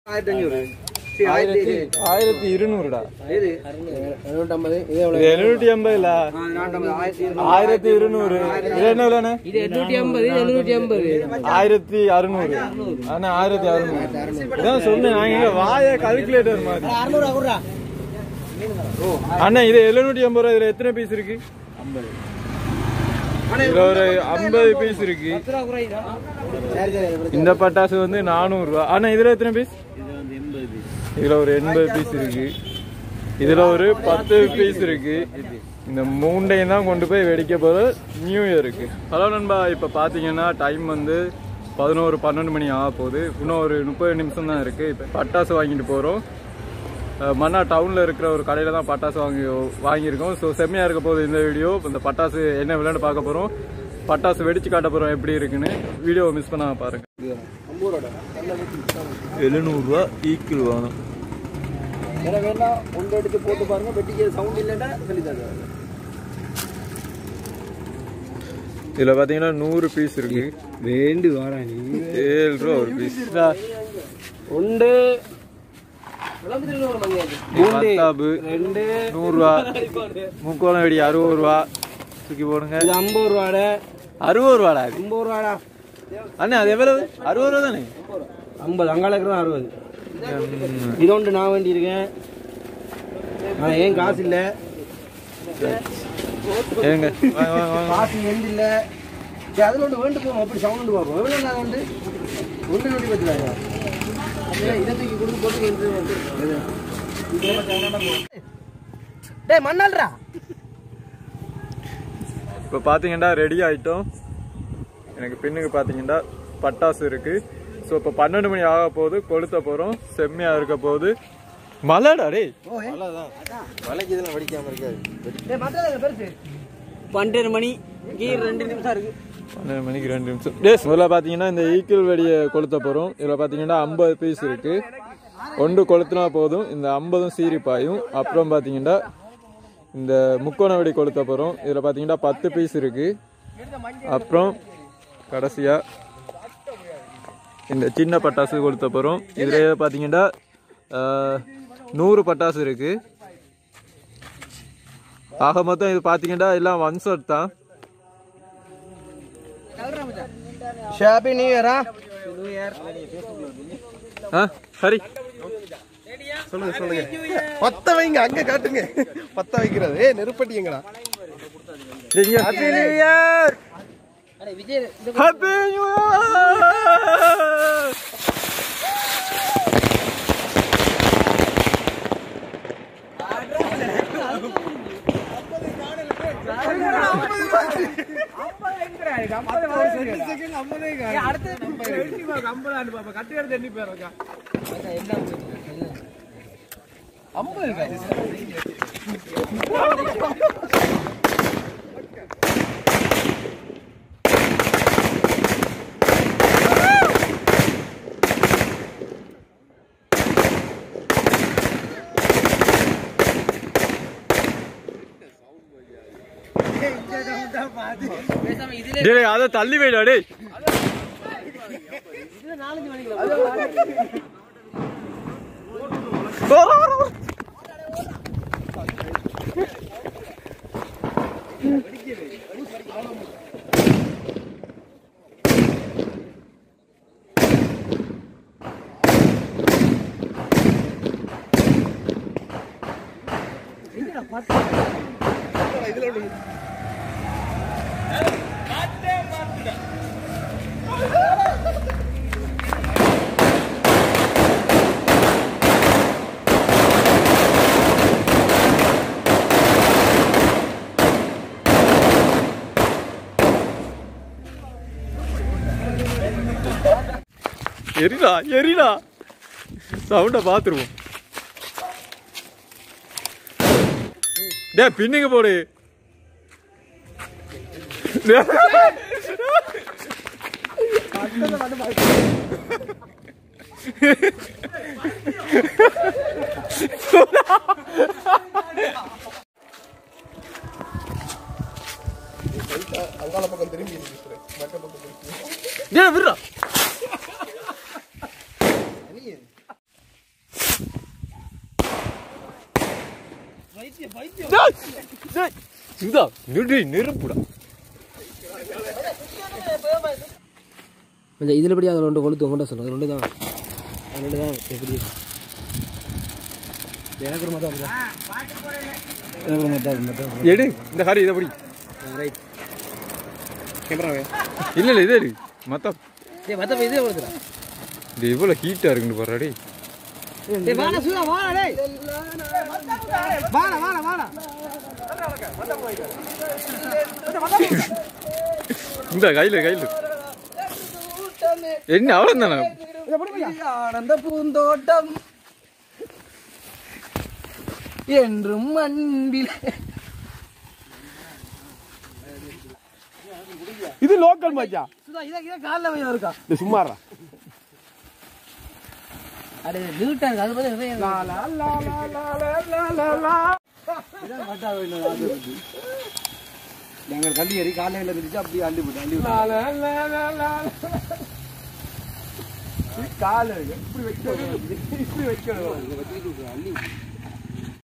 ஆயிரத்தி அஞ்சூறு ஆயிரத்தி ஆயிரத்தி இருநூறுடா இது எழுநூற்றம்பது இது இது எழுநூற்றி ஐம்பதுல நாட்டம்பது ஆயிரத்தி ஆயிரத்தி இருநூறு இது என்ன விலைண்ணே இது எண்ணூற்றி ஐம்பது இது எழுநூற்றி ஐம்பது ஆயிரத்தி அறுநூறு அண்ணா ஆயிரத்தி அறுநூறு இதான் சொன்னேன் நாங்க இங்க வாய கால்குலேட்டர் மாதிரி அறுநூறுவா கொடுறா அண்ணா இது எழுநூற்றி ஐம்பது ரூபா இதுல எத்தனை பீஸ் இருக்கு இதுல ஒரு ஐம்பது பீஸ் இருக்கு சரி சரி இந்த பட்டாசு வந்து நானூறு ரூபா அண்ணா இதுல எத்தனை பீஸ் இதுல ஒரு எண்பது பீஸ் இருக்கு இதுல ஒரு பத்து பீஸ் இருக்கு இந்த மூண்டையும் தான் கொண்டு போய் வெடிக்க போற நியூ இயருக்கு ஹலோ நண்பா இப்ப பாத்தீங்கன்னா டைம் வந்து பதினோரு பன்னெண்டு மணி ஆக போகுது இன்னும் ஒரு முப்பது நிமிஷம் தான் இருக்கு இப்ப பட்டாசு வாங்கிட்டு போறோம் அஹ் மன்னா டவுன்ல இருக்கிற ஒரு கடையில தான் பட்டாசு வாங்கி வாங்கியிருக்கோம் ஸோ செம்மையா இருக்க போகுது இந்த வீடியோ இந்த பட்டாசு என்ன விளையாண்டு பார்க்க போறோம் பட்டாசு வெடிச்சு காட்ட போறோம் எப்படி இருக்குன்னு வீடியோவை மிஸ் பண்ணாம பாருங்க எழுநூறுவா ஈக்குவல் வேணும் எனக்கு வேணா ஒன்று எடுத்து போட்டு பாருங்க வெட்டிக்கு சவுண்ட் இல்லைன்னா சொல்லி தருவாங்க இதுல பாத்தீங்கன்னா நூறு பீஸ் இருக்கு வேண்டு வாடா நீ ஏழு ரூபா ஒரு பீஸ் ஒன்று மத்தாபு ரெண்டு நூறுரூவா முக்கோணம் வெடி அறுபது ரூபா தூக்கி போடுங்க இது ஐம்பது ரூபாடா அறுபது ரூபாடா அது ஐம்பது ரூபாடா அண்ணே அது எவ்வளவு அறுபது ரூபா தானே ஐம்பது அங்கால இருக்கிறது அறுபது இது ஒன்று நான் வேண்டியிருக்கேன் ஆனால் ஏன் காசு இல்லை ஏங்க வாங்க வாங்க வாங்க காசு எந்த இல்லை சரி அதில் ஒன்று வேண்டு போவோம் அப்படி சவுண்டு பார்ப்போம் எவ்வளோ நான் வந்து ஒன்று நோட்டி வச்சுருக்காங்க இதை தூக்கி கொடுத்து போட்டு வந்து வந்து டேய் மண்ணால்ரா இப்போ பார்த்தீங்கன்னா ரெடி ஆயிட்டோம் எனக்கு பின்னுக்கு பார்த்தீங்கன்னா பட்டாசு இருக்கு ஸோ இப்போ பன்னெண்டு மணி ஆக போகுது கொளுத்த போகிறோம் செம்மையாக இருக்க போகுது மலைடா டேய் டேய் மற்ற பெருசு பன்னெண்டு மணி கீழ் ரெண்டு நிமிஷம் இருக்கு பன்னெண்டு மணிக்கு ரெண்டு நிமிஷம் டேஸ் முதல்ல பார்த்தீங்கன்னா இந்த ஈக்கிள் வெடியை கொளுத்த போகிறோம் இதில் பார்த்தீங்கன்னா ஐம்பது பீஸ் இருக்கு ஒன்று கொளுத்துனா போதும் இந்த ஐம்பதும் சீரி பாயும் அப்புறம் பார்த்தீங்கன்னா இந்த முக்கோண வெடி கொளுத்த போகிறோம் இதில் பார்த்தீங்கன்னா பத்து பீஸ் இருக்கு அப்புறம் கடைசியாக இந்த சின்ன பட்டாசு கொளுத்த போகிறோம் இதில் பார்த்தீங்கன்னா ஆஹ், நூறு பட்டாசு இருக்கு ஆக மொத்தம் இது பார்த்தீங்கன்னா எல்லாம் ஒன் ஷாட் தான் ஷாப்பி நியூ இயரா நியூ இயர் ஆ சரி சொல்லுங்க சொல்லுங்க பத்த வைங்க அங்க காட்டுங்க பத்த வைக்கிறது ஏ நெருப்பட்டிங்கடா happy new year Vijay happy new year டேய் அத தள்ளி வைடா டேய் வர, வர, வர. எரிடா எரிடா சவுண்ட பாத்துருவோம் டே பின்னுங்க போடு டேய். அங்கால பக்கம் திரும்பி இருக்கு மற்ற பக்கம் திரும்பி டேய் விடுடா டேய், டேய், சுதா நெடு நெருப்புடா கொஞ்சம் இதில் படி அதில் ரெண்டு கொளுத்து கொண்டா சொல்லுங்க ரெண்டு தான் அது ரெண்டு தான் எப்படி எனக்கு ஒரு மட்டும் எனக்கு ஒரு மட்டும் மட்டும் எடு இந்த ஹரி இதை படி ரைட் கேமராவே இல்ல இல்ல இதே எடு மத்த ஏய் மத்த இதே கொடுத்துடா இது இவ்வளவு ஹீட்டா இருக்குன்னு பாருடா ஏய் வாடா சுதா வாடா டேய் வாடா வாடா வாடா இந்த கையில கையில என்ன அவ்வளவு தானே ஆனந்த பூந்தோட்டம் என்றும் அன்பில் இது லோக்கல் மச்சா சுதா இத இத கால்ல வை இருக்கா இது சும்மாறா அடே நீட்டா இருக்கு அது பத்தி நிறைய லா லா லா லா லா லா லா லா இதான் கட்டா வேணும் அது இருக்கு நாங்கள் கல்லி ஏறி காலையில் இருந்துச்சு அப்படியே அள்ளி போட்டு அள்ளி லா லா லா லா லா காலு எப்படி வைக்கணும் இப்படி வைக்கணும் விட்டு அள்ளி விட்டு